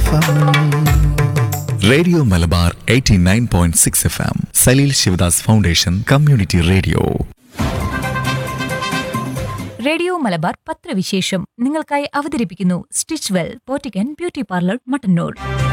M radio Malabar 89.6 F M Saleel Sivadas foundation community radio radio Malabar പത്രവിശേഷം നിങ്ങൾക്കായി അവതരിപ്പിക്കുന്നു സ്റ്റിച്ച് വെൽ പോറ്റിക്കൻ ബ്യൂട്ടി പാർലർ മട്ടന്നൂർ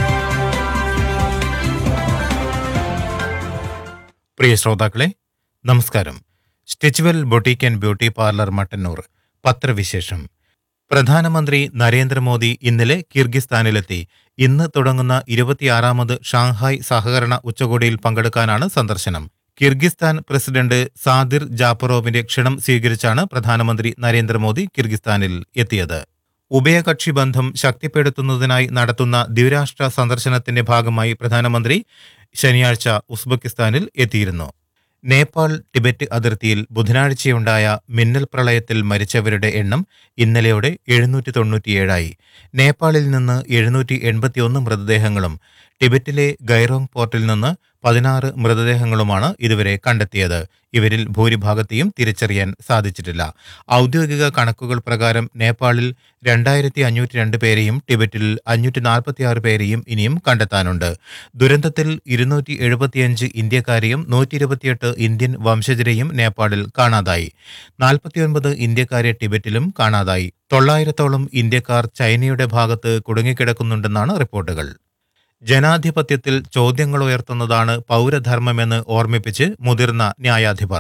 പ്രിയ ശ്രോതാക്കളെ നമസ്കാരം stitch well boutique and beauty parlour Mattannur പത്രവിശേഷം പ്രധാനമന്ത്രി നരേന്ദ്രമോദി ഇന്നലെ കിർഗിസ്ഥാനിലെത്തി ഇന്ന് തുടങ്ങുന്ന ഇരുപത്തിയാറാമത് ഷാങ്ഹായ് സഹകരണ ഉച്ചകോടിയിൽ പങ്കെടുക്കാനാണ് സന്ദർശനം കിർഗിസ്ഥാൻ പ്രസിഡന്റ് സാദിർ ജാപ്പറോവിന്റെ ക്ഷണം സ്വീകരിച്ചാണ് പ്രധാനമന്ത്രി നരേന്ദ്രമോദി കിർഗിസ്ഥാനിൽ എത്തിയത് ഉഭയകക്ഷി ബന്ധം ശക്തിപ്പെടുത്തുന്നതിനായി നടത്തുന്ന ദ്വിരാഷ്ട്ര സന്ദർശനത്തിന്റെ ഭാഗമായി പ്രധാനമന്ത്രി ശനിയാഴ്ച ഉസ്ബെക്കിസ്ഥാനിൽ എത്തിയിരുന്നു നേപ്പാൾ ടിബറ്റ് അതിർത്തിയിൽ ബുധനാഴ്ചയുണ്ടായ മിന്നൽ പ്രളയത്തിൽ മരിച്ചവരുടെ എണ്ണം ഇന്നലെയോടെ എഴുന്നൂറ്റി തൊണ്ണൂറ്റിയേഴായി നേപ്പാളിൽ നിന്ന് എഴുന്നൂറ്റി എൺപത്തിയൊന്ന് മൃതദേഹങ്ങളും ടിബറ്റിലെ ഗൈറോങ് പോർട്ടിൽ നിന്ന് പതിനാറ് മൃതദേഹങ്ങളുമാണ് ഇതുവരെ കണ്ടെത്തിയത് ഇവരിൽ ഭൂരിഭാഗത്തെയും തിരിച്ചറിയാൻ സാധിച്ചിട്ടില്ല ഔദ്യോഗിക കണക്കുകൾ പ്രകാരം നേപ്പാളിൽ രണ്ടായിരത്തി അഞ്ഞൂറ്റി രണ്ട് പേരെയും ടിബറ്റിൽ അഞ്ഞൂറ്റി നാൽപ്പത്തിയാറ് പേരെയും ഇനിയും കണ്ടെത്താനുണ്ട് ദുരന്തത്തിൽ ഇരുന്നൂറ്റി എഴുപത്തിയഞ്ച് ഇന്ത്യക്കാരെയും നൂറ്റി ഇരുപത്തിയെട്ട് ഇന്ത്യൻ വംശജരെയും നേപ്പാളിൽ കാണാതായി നാൽപ്പത്തിയൊൻപത് ഇന്ത്യക്കാരെ ടിബറ്റിലും കാണാതായി തൊള്ളായിരത്തോളം ഇന്ത്യക്കാർ ചൈനയുടെ ഭാഗത്ത് കുടുങ്ങിക്കിടക്കുന്നുണ്ടെന്നാണ് റിപ്പോർട്ടുകൾ ജനാധിപത്യത്തിൽ ചോദ്യങ്ങൾ ഉയർത്തുന്നതാണ് പൗരധർമ്മമെന്ന് ഓർമ്മിപ്പിച്ച് മുതിർന്ന ന്യായാധിപർ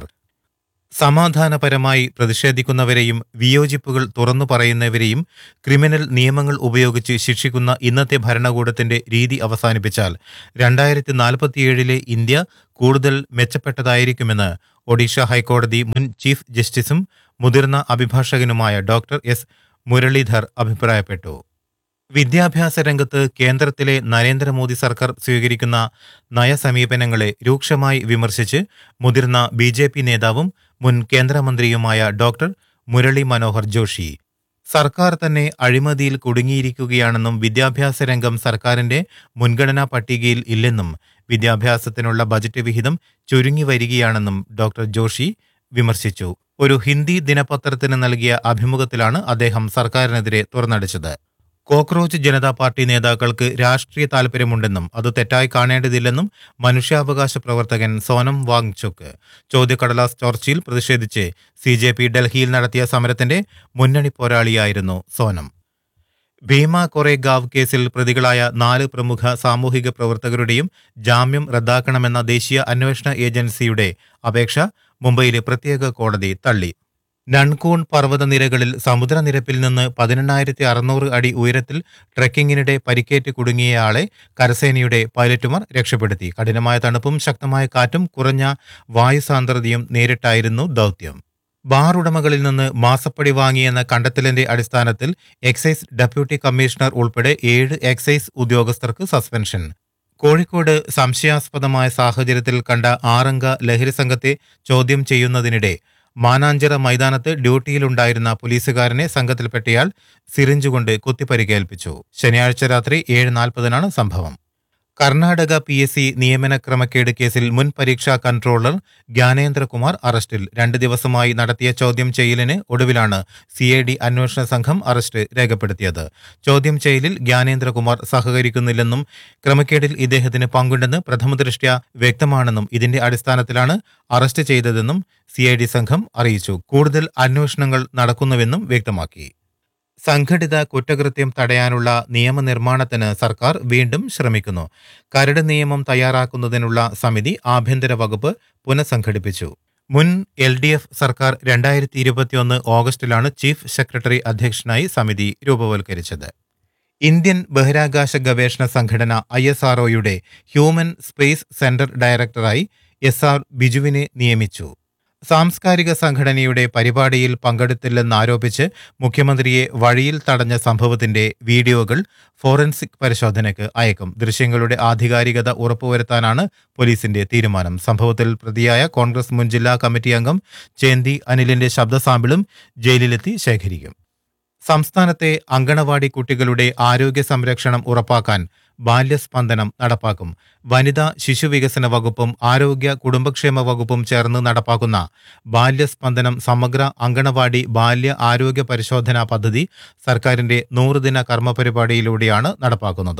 സമാധാനപരമായി പ്രതിഷേധിക്കുന്നവരെയും വിയോജിപ്പുകൾ തുറന്നു പറയുന്നവരെയും ക്രിമിനൽ നിയമങ്ങൾ ഉപയോഗിച്ച് ശിക്ഷിക്കുന്ന ഇന്നത്തെ ഭരണകൂടത്തിന്റെ രീതി അവസാനിപ്പിച്ചാൽ രണ്ടായിരത്തി നാൽപ്പത്തിയേഴിലെ ഇന്ത്യ കൂടുതൽ മെച്ചപ്പെട്ടതായിരിക്കുമെന്ന് ഒഡീഷ ഹൈക്കോടതി മുൻ ചീഫ് ജസ്റ്റിസും മുതിർന്ന അഭിഭാഷകനുമായ ഡോക്ടർ എസ് മുരളീധർ അഭിപ്രായപ്പെട്ടു വിദ്യാഭ്യാസ രംഗത്ത് കേന്ദ്രത്തിലെ നരേന്ദ്രമോദി സർക്കാർ സ്വീകരിക്കുന്ന നയസമീപനങ്ങളെ രൂക്ഷമായി വിമർശിച്ച് മുതിർന്ന ബി ജെ പി നേതാവും മുൻ കേന്ദ്രമന്ത്രിയുമായ ഡോക്ടർ മുരളി മനോഹർ ജോഷി സർക്കാർ തന്നെ അഴിമതിയിൽ കുടുങ്ങിയിരിക്കുകയാണെന്നും വിദ്യാഭ്യാസ രംഗം സർക്കാരിന്റെ മുൻഗണനാ പട്ടികയിൽ ഇല്ലെന്നും വിദ്യാഭ്യാസത്തിനുള്ള ബജറ്റ് വിഹിതം ചുരുങ്ങി വരികയാണെന്നും ഡോക്ടർ ജോഷി വിമർശിച്ചു ഒരു ഹിന്ദി ദിനപത്രത്തിന് നൽകിയ അഭിമുഖത്തിലാണ് അദ്ദേഹം സർക്കാരിനെതിരെ തുറന്നടിച്ചത് കോക്രോച്ച് ജനതാ പാർട്ടി നേതാക്കൾക്ക് രാഷ്ട്രീയ താൽപര്യമുണ്ടെന്നും അത് തെറ്റായി കാണേണ്ടതില്ലെന്നും മനുഷ്യാവകാശ പ്രവർത്തകൻ സോനം വാങ്ചുക്ക് ചോദ്യക്കടലാസ് ചോർച്ചയിൽ പ്രതിഷേധിച്ച് സി ജെ പി ഡൽഹിയിൽ നടത്തിയ സമരത്തിന്റെ മുന്നണി പോരാളിയായിരുന്നു സോനം ഭീമ കൊറേഗാവ് കേസിൽ പ്രതികളായ നാല് പ്രമുഖ സാമൂഹിക പ്രവർത്തകരുടെയും ജാമ്യം റദ്ദാക്കണമെന്ന ദേശീയ അന്വേഷണ ഏജൻസിയുടെ അപേക്ഷ മുംബൈയിലെ പ്രത്യേക കോടതി തള്ളി നൺകൂൺ പർവ്വതനിരകളിൽ സമുദ്രനിരപ്പിൽ നിന്ന് പതിനെണ്ണായിരത്തി അറുന്നൂറ് അടി ഉയരത്തിൽ ട്രെക്കിങ്ങിനിടെ പരിക്കേറ്റ് കുടുങ്ങിയയാളെ കരസേനയുടെ പൈലറ്റുമാർ രക്ഷപ്പെടുത്തി കഠിനമായ തണുപ്പും ശക്തമായ കാറ്റും കുറഞ്ഞ വായുസാന്ദ്രതയും നേരിട്ടായിരുന്നു ദൗത്യം ബാർ ഉടമകളിൽ നിന്ന് മാസപ്പടി വാങ്ങിയെന്ന കണ്ടെത്തലിന്റെ അടിസ്ഥാനത്തിൽ എക്സൈസ് ഡെപ്യൂട്ടി കമ്മീഷണർ ഉൾപ്പെടെ ഏഴ് എക്സൈസ് ഉദ്യോഗസ്ഥർക്ക് സസ്പെൻഷൻ കോഴിക്കോട് സംശയാസ്പദമായ സാഹചര്യത്തിൽ കണ്ട ആറംഗ ലഹരി സംഘത്തെ ചോദ്യം ചെയ്യുന്നതിനിടെ മാനാഞ്ചിറ മൈതാനത്ത് ഡ്യൂട്ടിയിലുണ്ടായിരുന്ന പോലീസുകാരനെ സംഘത്തിൽപ്പെട്ടയാൾ സിറിഞ്ച് കൊണ്ട് കുത്തിപ്പരിക്കേൽപ്പിച്ചു ശനിയാഴ്ച രാത്രി ഏഴ് നാൽപ്പതിനാണ് സംഭവം കർണാടക പി എസ് സി നിയമന ക്രമക്കേട് കേസിൽ മുൻ പരീക്ഷാ കൺട്രോളർ ജ്ഞാനേന്ദ്രകുമാർ അറസ്റ്റിൽ രണ്ട് ദിവസമായി നടത്തിയ ചോദ്യം ചെയ്യലിന് ഒടുവിലാണ് സി ഐ ഡി അന്വേഷണ സംഘം അറസ്റ്റ് രേഖപ്പെടുത്തിയത് ചോദ്യം ചെയ്യലിൽ ജ്ഞാനേന്ദ്രകുമാർ സഹകരിക്കുന്നില്ലെന്നും ക്രമക്കേടിൽ ഇദ്ദേഹത്തിന് പങ്കുണ്ടെന്ന് പ്രഥമദൃഷ്ട്യാ വ്യക്തമാണെന്നും ഇതിന്റെ അടിസ്ഥാനത്തിലാണ് അറസ്റ്റ് ചെയ്തതെന്നും സി ഐ ഡി സംഘം അറിയിച്ചു കൂടുതൽ അന്വേഷണങ്ങൾ നടക്കുന്നുവെന്നും വ്യക്തമാക്കി സംഘടിത കുറ്റകൃത്യം തടയാനുള്ള നിയമനിർമ്മാണത്തിന് സർക്കാർ വീണ്ടും ശ്രമിക്കുന്നു കരട് നിയമം തയ്യാറാക്കുന്നതിനുള്ള സമിതി ആഭ്യന്തര വകുപ്പ് പുനഃസംഘടിപ്പിച്ചു മുൻ എൽ ഡി എഫ് സർക്കാർ രണ്ടായിരത്തി ഇരുപത്തിയൊന്ന് ഓഗസ്റ്റിലാണ് ചീഫ് സെക്രട്ടറി അധ്യക്ഷനായി സമിതി രൂപവൽക്കരിച്ചത് ഇന്ത്യൻ ബഹിരാകാശ ഗവേഷണ സംഘടന ഐ എസ് ആർഒയുടെ ഹ്യൂമൻ സ്പേസ് സെന്റർ ഡയറക്ടറായി എസ് ആർ ബിജുവിനെ നിയമിച്ചു സാംസ്കാരിക സംഘടനയുടെ പരിപാടിയിൽ പങ്കെടുത്തില്ലെന്നാരോപിച്ച് മുഖ്യമന്ത്രിയെ വഴിയിൽ തടഞ്ഞ സംഭവത്തിന്റെ വീഡിയോകൾ ഫോറൻസിക് പരിശോധനയ്ക്ക് അയക്കും ദൃശ്യങ്ങളുടെ ആധികാരികത ഉറപ്പുവരുത്താനാണ് പോലീസിന്റെ തീരുമാനം സംഭവത്തിൽ പ്രതിയായ കോൺഗ്രസ് മുൻ ജില്ലാ കമ്മിറ്റി അംഗം ചേന്തി അനിലിന്റെ ശബ്ദ സാമ്പിളും ജയിലിലെത്തി ശേഖരിക്കും സംസ്ഥാനത്തെ അങ്കണവാടി കുട്ടികളുടെ ആരോഗ്യ സംരക്ഷണം ഉറപ്പാക്കാൻ ബാല്യസ്പന്ദനം നടപ്പാക്കും വനിതാ ശിശുവികസന വകുപ്പും ആരോഗ്യ കുടുംബക്ഷേമ വകുപ്പും ചേർന്ന് നടപ്പാക്കുന്ന ബാല്യസ്പന്ദനം സമഗ്ര അങ്കണവാടി ബാല്യ ആരോഗ്യ പരിശോധനാ പദ്ധതി സർക്കാരിന്റെ നൂറുദിന കർമ്മ പരിപാടിയിലൂടെയാണ് നടപ്പാക്കുന്നത്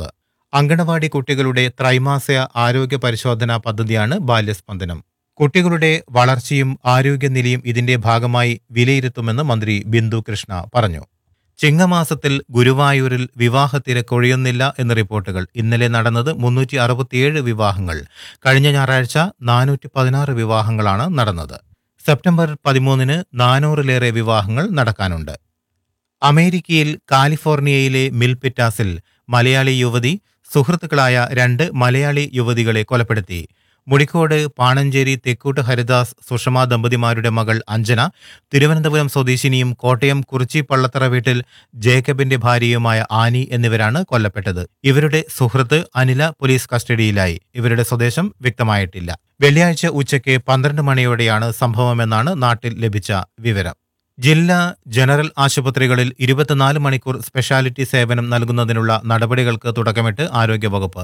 അങ്കണവാടി കുട്ടികളുടെ ത്രൈമാസിക ആരോഗ്യ പരിശോധനാ പദ്ധതിയാണ് ബാല്യസ്പന്ദനം കുട്ടികളുടെ വളർച്ചയും ആരോഗ്യനിലയും ഇതിന്റെ ഭാഗമായി വിലയിരുത്തുമെന്ന് മന്ത്രി ബിന്ദു കൃഷ്ണ പറഞ്ഞു ചിങ്ങമാസത്തിൽ ഗുരുവായൂരിൽ വിവാഹ തിരക്കൊഴിയുന്നില്ല എന്ന റിപ്പോർട്ടുകൾ ഇന്നലെ നടന്നത് മുന്നൂറ്റി അറുപത്തിയേഴ് വിവാഹങ്ങൾ കഴിഞ്ഞ ഞായറാഴ്ച നാനൂറ്റി പതിനാറ് വിവാഹങ്ങളാണ് നടന്നത് സെപ്റ്റംബർ പതിമൂന്നിന് നാനൂറിലേറെ വിവാഹങ്ങൾ നടക്കാനുണ്ട് അമേരിക്കയിൽ കാലിഫോർണിയയിലെ മിൽപിറ്റാസിൽ മലയാളി യുവതി സുഹൃത്തുക്കളായ രണ്ട് മലയാളി യുവതികളെ കൊലപ്പെടുത്തി മുടിക്കോട് പാണഞ്ചേരി തെക്കൂട്ട് ഹരിദാസ് സുഷമ ദമ്പതിമാരുടെ മകൾ അഞ്ജന തിരുവനന്തപുരം സ്വദേശിനിയും കോട്ടയം കുറിച്ചി പള്ളത്തറ വീട്ടിൽ ജേക്കബിന്റെ ഭാര്യയുമായ ആനി എന്നിവരാണ് കൊല്ലപ്പെട്ടത് ഇവരുടെ സുഹൃത്ത് അനില പോലീസ് കസ്റ്റഡിയിലായി ഇവരുടെ സ്വദേശം വ്യക്തമായിട്ടില്ല വെള്ളിയാഴ്ച ഉച്ചയ്ക്ക് പന്ത്രണ്ട് മണിയോടെയാണ് സംഭവമെന്നാണ് നാട്ടിൽ ലഭിച്ച വിവരം ജില്ലാ ജനറൽ ആശുപത്രികളിൽ ഇരുപത്തിനാല് മണിക്കൂർ സ്പെഷ്യാലിറ്റി സേവനം നൽകുന്നതിനുള്ള നടപടികൾക്ക് തുടക്കമിട്ട് ആരോഗ്യവകുപ്പ്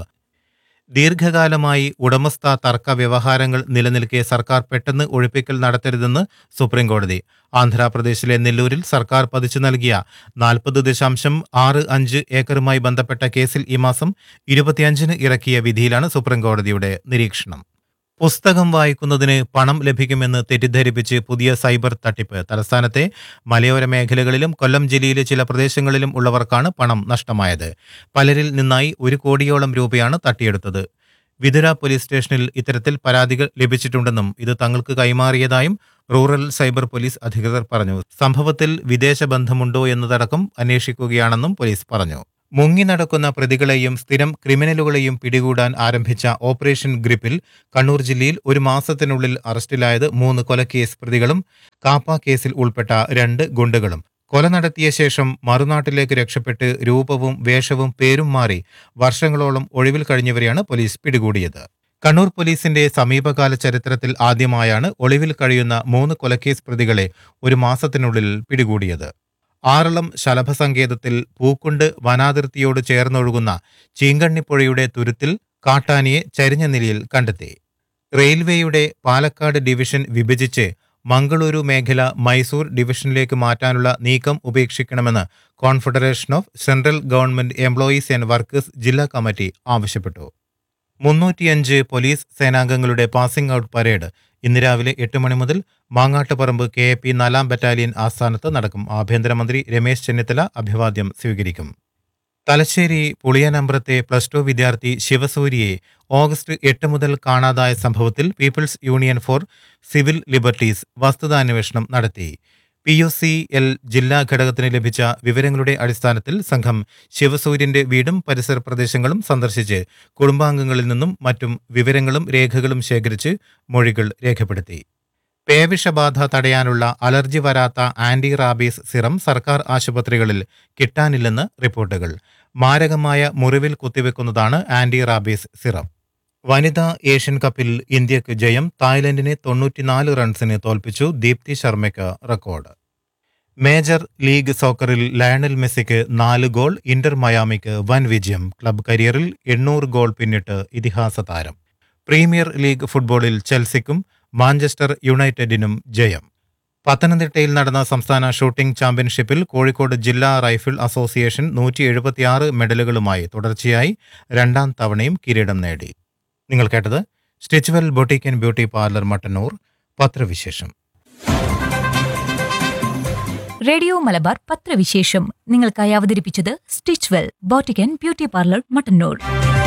ദീർഘകാലമായി ഉടമസ്ഥ തർക്ക വ്യവഹാരങ്ങൾ നിലനിൽക്കെ സർക്കാർ പെട്ടെന്ന് ഒഴിപ്പിക്കൽ നടത്തരുതെന്ന് സുപ്രീംകോടതി ആന്ധ്രാപ്രദേശിലെ നെല്ലൂരിൽ സർക്കാർ പതിച്ചു നൽകിയ നാൽപ്പത് ദശാംശം ആറ് അഞ്ച് ഏക്കറുമായി ബന്ധപ്പെട്ട കേസിൽ ഈ മാസം ഇരുപത്തിയഞ്ചിന് ഇറക്കിയ വിധിയിലാണ് സുപ്രീംകോടതിയുടെ നിരീക്ഷണം പുസ്തകം വായിക്കുന്നതിന് പണം ലഭിക്കുമെന്ന് തെറ്റിദ്ധരിപ്പിച്ച് പുതിയ സൈബർ തട്ടിപ്പ് തലസ്ഥാനത്തെ മലയോര മേഖലകളിലും കൊല്ലം ജില്ലയിലെ ചില പ്രദേശങ്ങളിലും ഉള്ളവർക്കാണ് പണം നഷ്ടമായത് പലരിൽ നിന്നായി ഒരു കോടിയോളം രൂപയാണ് തട്ടിയെടുത്തത് വിതുര പോലീസ് സ്റ്റേഷനിൽ ഇത്തരത്തിൽ പരാതികൾ ലഭിച്ചിട്ടുണ്ടെന്നും ഇത് തങ്ങൾക്ക് കൈമാറിയതായും റൂറൽ സൈബർ പോലീസ് അധികൃതർ പറഞ്ഞു സംഭവത്തിൽ വിദേശ ബന്ധമുണ്ടോ എന്നതടക്കം അന്വേഷിക്കുകയാണെന്നും പോലീസ് പറഞ്ഞു മുങ്ങി നടക്കുന്ന പ്രതികളെയും സ്ഥിരം ക്രിമിനലുകളെയും പിടികൂടാൻ ആരംഭിച്ച ഓപ്പറേഷൻ ഗ്രിപ്പിൽ കണ്ണൂർ ജില്ലയിൽ ഒരു മാസത്തിനുള്ളിൽ അറസ്റ്റിലായത് മൂന്ന് കൊലക്കേസ് പ്രതികളും കാപ്പ കേസിൽ ഉൾപ്പെട്ട രണ്ട് ഗുണ്ടകളും കൊല നടത്തിയ ശേഷം മറുനാട്ടിലേക്ക് രക്ഷപ്പെട്ട് രൂപവും വേഷവും പേരും മാറി വർഷങ്ങളോളം ഒഴിവിൽ കഴിഞ്ഞവരെയാണ് പോലീസ് പിടികൂടിയത് കണ്ണൂർ പോലീസിന്റെ സമീപകാല ചരിത്രത്തിൽ ആദ്യമായാണ് ഒളിവിൽ കഴിയുന്ന മൂന്ന് കൊലക്കേസ് പ്രതികളെ ഒരു മാസത്തിനുള്ളിൽ പിടികൂടിയത് ആറളം ശലഭസങ്കേതത്തിൽ പൂക്കുണ്ട് വനാതിർത്തിയോട് ചേർന്നൊഴുകുന്ന ചീങ്കണ്ണിപ്പുഴയുടെ തുരുത്തിൽ കാട്ടാനിയെ ചരിഞ്ഞ നിലയിൽ കണ്ടെത്തി റെയിൽവേയുടെ പാലക്കാട് ഡിവിഷൻ വിഭജിച്ച് മംഗളൂരു മേഖല മൈസൂർ ഡിവിഷനിലേക്ക് മാറ്റാനുള്ള നീക്കം ഉപേക്ഷിക്കണമെന്ന് confederation of central government employees and workers ജില്ലാ കമ്മിറ്റി ആവശ്യപ്പെട്ടു മുന്നൂറ്റിയഞ്ച് പോലീസ് സേനാംഗങ്ങളുടെ പാസിംഗ് ഔട്ട് പരേഡ് ഇന്ന് രാവിലെ എട്ട് മണി മുതൽ മാങ്ങാട്ടുപറമ്പ് കെ എ പി നാലാം ബറ്റാലിയൻ ആസ്ഥാനത്ത് നടക്കും ആഭ്യന്തരമന്ത്രി രമേശ് ചെന്നിത്തല അഭിവാദ്യം സ്വീകരിക്കും തലശ്ശേരി പുളിയനമ്പ്രത്തെ പ്ലസ് ടു വിദ്യാർത്ഥി ശിവസൂര്യയെ ഓഗസ്റ്റ് എട്ട് മുതൽ കാണാതായ സംഭവത്തിൽ people's union for civil liberties വസ്തുതാന്വേഷണം നടത്തി പി യു സി എൽ ജില്ലാ ഘടകത്തിന് ലഭിച്ച വിവരങ്ങളുടെ അടിസ്ഥാനത്തിൽ സംഘം ശിവസൂര്യന്റെ വീടും പരിസര പ്രദേശങ്ങളും സന്ദർശിച്ച് കുടുംബാംഗങ്ങളിൽ നിന്നും മറ്റും വിവരങ്ങളും രേഖകളും ശേഖരിച്ച് മൊഴികൾ രേഖപ്പെടുത്തി പേവിഷബാധ തടയാനുള്ള അലർജി വരാത്ത ആന്റി റാബീസ് സിറം സർക്കാർ ആശുപത്രികളിൽ കിട്ടാനില്ലെന്ന് റിപ്പോർട്ടുകൾ മാരകമായ മുറിവിൽ കുത്തിവെക്കുന്നതാണ് ആന്റി റാബീസ് സിറം വനിതാ ഏഷ്യൻ കപ്പിൽ ഇന്ത്യക്ക് ജയം തായ്ലൻഡിനെ തൊണ്ണൂറ്റിനാല് റൺസിന് തോൽപ്പിച്ചു ദീപ്തി ശർമ്മയ്ക്ക് റെക്കോർഡ് മേജർ ലീഗ് സോക്കറിൽ ലയണൽ മെസ്സിക്ക് നാല് ഗോൾ ഇന്റർ മയാമിക്ക് വൻ വിജയം ക്ലബ് കരിയറിൽ എണ്ണൂറ് ഗോൾ പിന്നിട്ട് ഇതിഹാസ താരം പ്രീമിയർ ലീഗ് ഫുട്ബോളിൽ ചെൽസിക്കും മാഞ്ചസ്റ്റർ യുണൈറ്റഡിനും ജയം പത്തനംതിട്ടയിൽ നടന്ന സംസ്ഥാന ഷൂട്ടിംഗ് ചാമ്പ്യൻഷിപ്പിൽ കോഴിക്കോട് ജില്ലാ റൈഫിൾ അസോസിയേഷൻ നൂറ്റി എഴുപത്തിയാറ് മെഡലുകളുമായി തുടർച്ചയായി രണ്ടാം തവണയും കിരീടം നേടി നിങ്ങൾ കേട്ടത് stitch well boutique and beauty parlour Mattannur പത്രവിശേഷം റേഡിയോ മലബാർ പത്രവിശേഷം നിങ്ങൾക്കായി അവതരിപ്പിച്ചത് stitch well boutique and beauty parlour Mattannur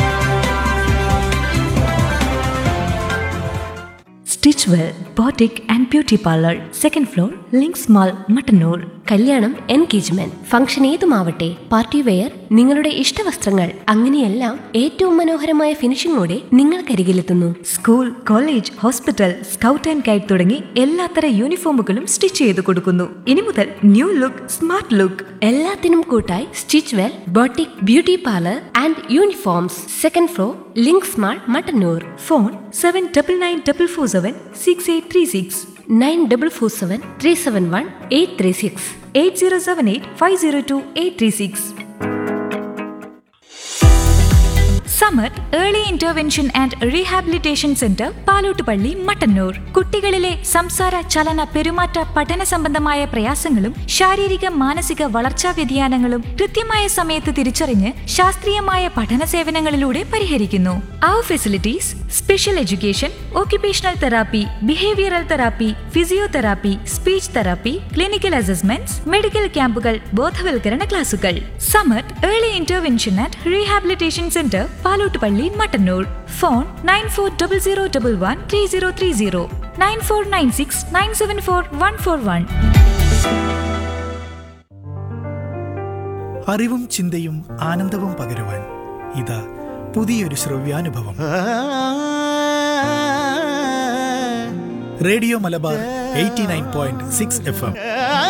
stitch well boutique and beauty parlour second floor links mall Mattannur കല്യാണം എൻഗേജ്മെന്റ് ഫംഗ്ഷൻ ഏതുമാവട്ടെ പാർട്ടി വെയർ നിങ്ങളുടെ ഇഷ്ടവസ്ത്രങ്ങൾ അങ്ങനെയെല്ലാം ഏറ്റവും മനോഹരമായ ഫിനിഷിംഗോടെ നിങ്ങൾക്കരികിലെത്തുന്നു school college hospital scout and guide തുടങ്ങി എല്ലാത്തര യൂണിഫോമുകളും സ്റ്റിച്ച് ചെയ്ത് കൊടുക്കുന്നു ഇനി മുതൽ ന്യൂ ലുക്ക് സ്മാർട്ട് ലുക്ക് എല്ലാത്തിനും കൂട്ടായി stitch well boutique beauty parlour and uniforms second floor links mall Mattannur phone seven double nine double four seven six eight three six nine double four seven three seven one eight three six eight zero seven eight five zero two eight three six Samath early intervention and rehabilitation centre Palottupalli Mattannur കുട്ടികളിലെ സംസാര ചലന പെരുമാറ്റ പഠന സംബന്ധമായ പ്രയാസങ്ങളും ശാരീരിക മാനസിക വളർച്ചാ വ്യതിയാനങ്ങളും കൃത്യമായ സമയത്ത് തിരിച്ചറിഞ്ഞ് ശാസ്ത്രീയമായ പഠന സേവനങ്ങളിലൂടെ പരിഹരിക്കുന്നു അവർ facilities special education occupational therapy behavioural therapy physiotherapy speech therapy clinical assessments medical ക്യാമ്പുകൾ ബോധവൽക്കരണ ക്ലാസുകൾ Samath early intervention and rehabilitation centre Palottupalli Mattannur phone nine four double zero double one three zero three zero nine four nine six nine seven four one four one അറിവും ചിന്തയും ആനന്ദവും പകരുവാൻ ഇതാ പുതിയൊരു ശ്രവ്യാനുഭവം radio Malabar eighty nine point six F M